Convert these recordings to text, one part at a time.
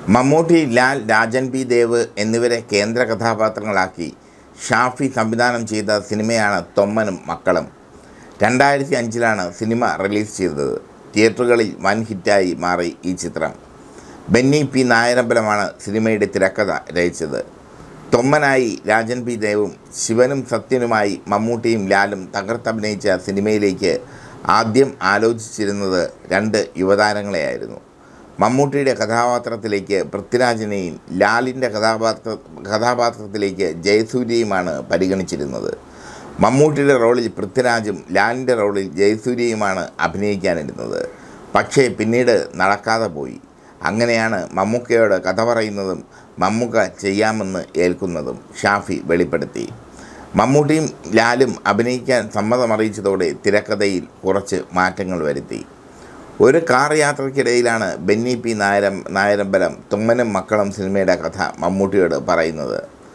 Mammootty Lal Rajan P Dev എന്നിവരെ കേന്ദ്ര കഥാപാത്രങ്ങളാക്കി ഷാഫി സംവിധാനം ചെയ്ത സിനിമയാണ് തൊമ്മനും മക്കളും രണ്ടായിരത്തി അഞ്ചിലാണ് സിനിമ റിലീസ് ചെയ്തത് തിയേറ്ററുകളിൽ വൻ ഹിറ്റായി മാറി ഈ ചിത്രം ബെന്നി പി നായരമ്പലമാണ് സിനിമയുടെ തിരക്കഥ രചിച്ചത് തൊമ്മനായി രാജൻ പി ദേവും ശിവനും സത്യനുമായി മമ്മൂട്ടിയും ലാലും തകർത്തഭിനയിച്ച സിനിമയിലേക്ക് ആദ്യം ആലോചിച്ചിരുന്നത് രണ്ട് യുവതാരങ്ങളെയായിരുന്നു മമ്മൂട്ടിയുടെ കഥാപാത്രത്തിലേക്ക് പൃഥ്വിരാജിനെയും ലാലിൻ്റെ കഥാപാത്ര കഥാപാത്രത്തിലേക്ക് ജയസൂര്യയുമാണ് പരിഗണിച്ചിരുന്നത് മമ്മൂട്ടിയുടെ റോളിൽ പൃഥ്വിരാജും ലാലിൻ്റെ റോളിൽ ജയസൂര്യയുമാണ് അഭിനയിക്കാനിരുന്നത് പക്ഷേ പിന്നീട് നടക്കാതെ പോയി അങ്ങനെയാണ് മമ്മൂക്കയോട് കഥ പറയുന്നതും മമ്മൂക്ക ചെയ്യാമെന്ന് ഏൽക്കുന്നതും ഷാഫി വെളിപ്പെടുത്തി മമ്മൂട്ടിയും ലാലും അഭിനയിക്കാൻ സമ്മതമറിയിച്ചതോടെ തിരക്കഥയിൽ കുറച്ച് മാറ്റങ്ങൾ വരുത്തി ഒരു കാർ യാത്രയ്ക്കിടയിലാണ് ബെന്നി പി നായരം നായരമ്പലം തുമ്മനും മക്കളും സിനിമയുടെ കഥ മമ്മൂട്ടിയോട് പറയുന്നത്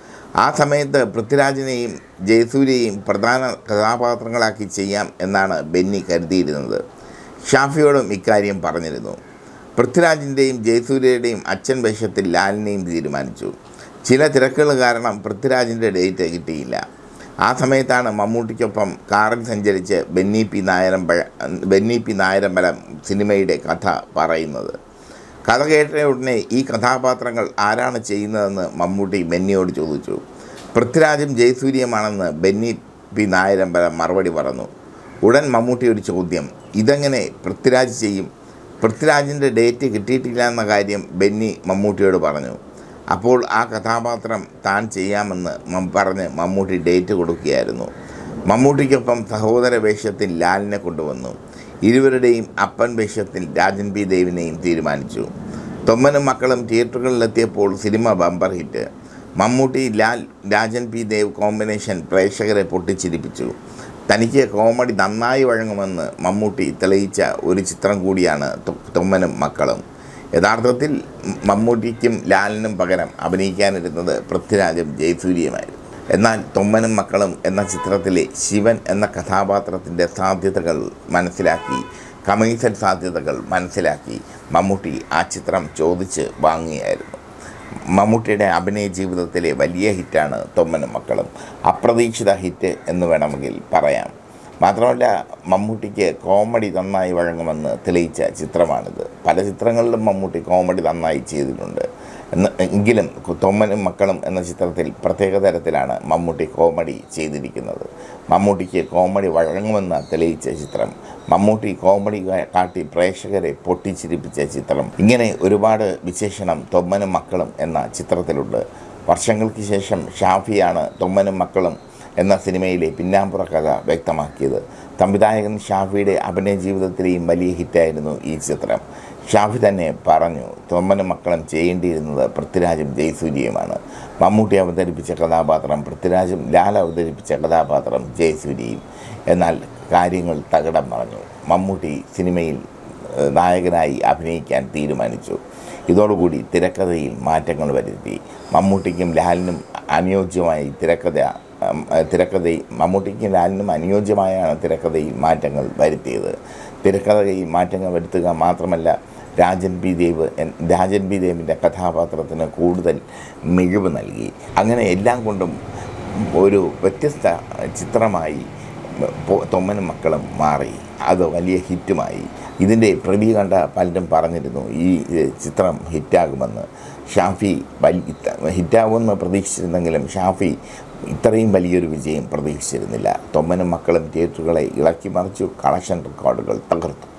ആ സമയത്ത് പൃഥ്വിരാജിനെയും ജയസൂര്യയെയും പ്രധാന കഥാപാത്രങ്ങളാക്കി ചെയ്യാം എന്നാണ് ബെന്നി കരുതിയിരുന്നത് ഷാഫിയോടും ഇക്കാര്യം പറഞ്ഞിരുന്നു പൃഥ്വിരാജിൻ്റെയും ജയസൂര്യയുടെയും അച്ഛൻ വേഷത്തിൽ ലാലിനെയും തീരുമാനിച്ചു ചില തിരക്കുകൾ കാരണം പൃഥ്വിരാജിൻ്റെ ഡേറ്റ് കിട്ടിയില്ല ആ സമയത്താണ് മമ്മൂട്ടിക്കൊപ്പം കാറിൽ സഞ്ചരിച്ച് ബെന്നി പി നായരമ്പഴ ബെന്നി പി നായരമ്പലം സിനിമയുടെ കഥ പറയുന്നത് കഥ കേട്ട ഉടനെ ഈ കഥാപാത്രങ്ങൾ ആരാണ് ചെയ്യുന്നതെന്ന് മമ്മൂട്ടി ബെന്നിയോട് ചോദിച്ചു പൃഥ്വിരാജും ജയസൂര്യയുമാണെന്ന് ബെന്നി പി നായരമ്പലം മറുപടി പറഞ്ഞു ഉടൻ മമ്മൂട്ടി ഒരു ചോദ്യം ഇതെങ്ങനെ പൃഥ്വിരാജ് ചെയ്യും പൃഥ്വിരാജിൻ്റെ ഡേറ്റ് കിട്ടിയിട്ടില്ല എന്ന കാര്യം ബെന്നി മമ്മൂട്ടിയോട് പറഞ്ഞു അപ്പോൾ ആ കഥാപാത്രം താൻ ചെയ്യാമെന്ന് മം- പറഞ്ഞ് മമ്മൂട്ടി ഡേറ്റ് കൊടുക്കുകയായിരുന്നു മമ്മൂട്ടിക്കൊപ്പം സഹോദര വേഷത്തിൽ ലാലിനെ കൊണ്ടുവന്നു ഇരുവരുടെയും അപ്പൻ വേഷത്തിൽ രാജൻ പി ദേവിനെയും തീരുമാനിച്ചു തൊമ്മനും മക്കളും തിയേറ്ററുകളിലെത്തിയപ്പോൾ cinema bumper hit Mammootty Lal Rajan P Dev combination പ്രേക്ഷകരെ പൊട്ടിച്ചിരിപ്പിച്ചു തനിക്ക് കോമഡി നന്നായി വഴങ്ങുമെന്ന് മമ്മൂട്ടി തെളിയിച്ച ഒരു ചിത്രം കൂടിയാണ് തൊ- തൊമ്മനും മക്കളും യഥാർത്ഥത്തിൽ മ- മമ്മൂട്ടിക്കും ലാലിനും പകരം അഭിനയിക്കാനിരുന്നത് പൃഥ്വിരാജും ജയസൂര്യയുമായിരുന്നു എന്നാൽ തൊമ്മനും മക്കളും എന്ന ചിത്രത്തിലെ ശിവൻ എന്ന കഥാപാത്രത്തിൻ്റെ സാധ്യതകൾ മനസ്സിലാക്കി കമേഴ്സ്യൽ സാധ്യതകൾ മനസ്സിലാക്കി മമ്മൂട്ടി ആ ചിത്രം ചോദിച്ച് വാങ്ങിയായിരുന്നു മമ്മൂട്ടിയുടെ അഭിനയ ജീവിതത്തിലെ വലിയ ഹിറ്റാണ് തൊമ്മനും മക്കളും അപ്രതീക്ഷിത ഹിറ്റ് എന്ന് വേണമെങ്കിൽ പറയാം മാത്രമല്ല മമ്മൂട്ടിക്ക് കോമഡി നന്നായി വഴങ്ങുമെന്ന് തെളിയിച്ച ചിത്രമാണിത് പല ചിത്രങ്ങളിലും മമ്മൂട്ടി കോമഡി നന്നായി ചെയ്തിട്ടുണ്ട് എന്ന് എങ്കിലും തൊമ്മനും മക്കളും എന്ന ചിത്രത്തിൽ പ്രത്യേക തരത്തിലാണ് മമ്മൂട്ടി കോമഡി ചെയ്തിരിക്കുന്നത് മമ്മൂട്ടിക്ക് കോമഡി വഴങ്ങുമെന്ന് തെളിയിച്ച ചിത്രം മമ്മൂട്ടി കോമഡി കാ- കാട്ടി പ്രേക്ഷകരെ പൊട്ടിച്ചിരിപ്പിച്ച ചിത്രം ഇങ്ങനെ ഒരുപാട് വിശേഷണം തൊമ്മനും മക്കളും എന്ന ചിത്രത്തിലുണ്ട് വർഷങ്ങൾക്ക് ശേഷം ഷാഫിയാണ് തൊമ്മനും മക്കളും എന്ന സിനിമയിലെ പിന്നാമ്പുറ കഥ വ്യക്തമാക്കിയത് സംവിധായകൻ ഷാഫിയുടെ അഭിനയ ജീവിതത്തിലെയും വലിയ ഹിറ്റായിരുന്നു ഈ ചിത്രം ഷാഫി തന്നെ പറഞ്ഞു തൊമ്മനും മക്കളും ചെയ്യേണ്ടിയിരുന്നത് പൃഥ്വിരാജും ജയസൂര്യയുമാണ് മമ്മൂട്ടി അവതരിപ്പിച്ച കഥാപാത്രം പൃഥ്വിരാജും ലാൽ അവതരിപ്പിച്ച കഥാപാത്രം ജയസൂര്യയും എന്നാൽ കാര്യങ്ങൾ തകിടം പറഞ്ഞു മമ്മൂട്ടി സിനിമയിൽ ഏഹ്, നായകനായി അഭിനയിക്കാൻ തീരുമാനിച്ചു ഇതോടുകൂടി തിരക്കഥയിൽ മാറ്റങ്ങൾ വരുത്തി മമ്മൂട്ടിക്കും ലാലിനും അനുയോജ്യമായി തിരക്കഥ ഉം, തിരക്കഥയിൽ മമ്മൂട്ടിക്കും ലാലിനും അനുയോജ്യമായാണ് തിരക്കഥയിൽ മാറ്റങ്ങൾ വരുത്തിയത് തിരക്കഥയിൽ മാറ്റങ്ങൾ വരുത്തുക മാത്രമല്ല രാജൻ പി ദേവ് എൻ- രാജൻ പി ദേവിൻ്റെ കഥാപാത്രത്തിന് കൂടുതൽ മിഴിവ് നൽകി അങ്ങനെ എല്ലാം കൊണ്ടും ഒരു വ്യത്യസ്ത ചിത്രമായി പൊ- തൊമ്മനും മക്കളും മാറി അത് വലിയ ഹിറ്റുമായി ഇതിൻ്റെ പ്രിവ്യൂ കണ്ട പലരും പറഞ്ഞിരുന്നു ഈ ഏഹ്, ചിത്രം ഹിറ്റാകുമെന്ന് ഷാഫി വലി ഇത്ത- ഹിറ്റാകുമെന്ന് പ്രതീക്ഷിച്ചിരുന്നെങ്കിലും ഷാഫി ഇത്രയും വലിയൊരു വിജയം പ്രതീക്ഷിച്ചിരുന്നില്ല തൊമ്മനും മക്കളും തിയേറ്ററുകളെ ഇളക്കി മറിച്ചു കളക്ഷൻ റെക്കോർഡുകൾ തകർത്തു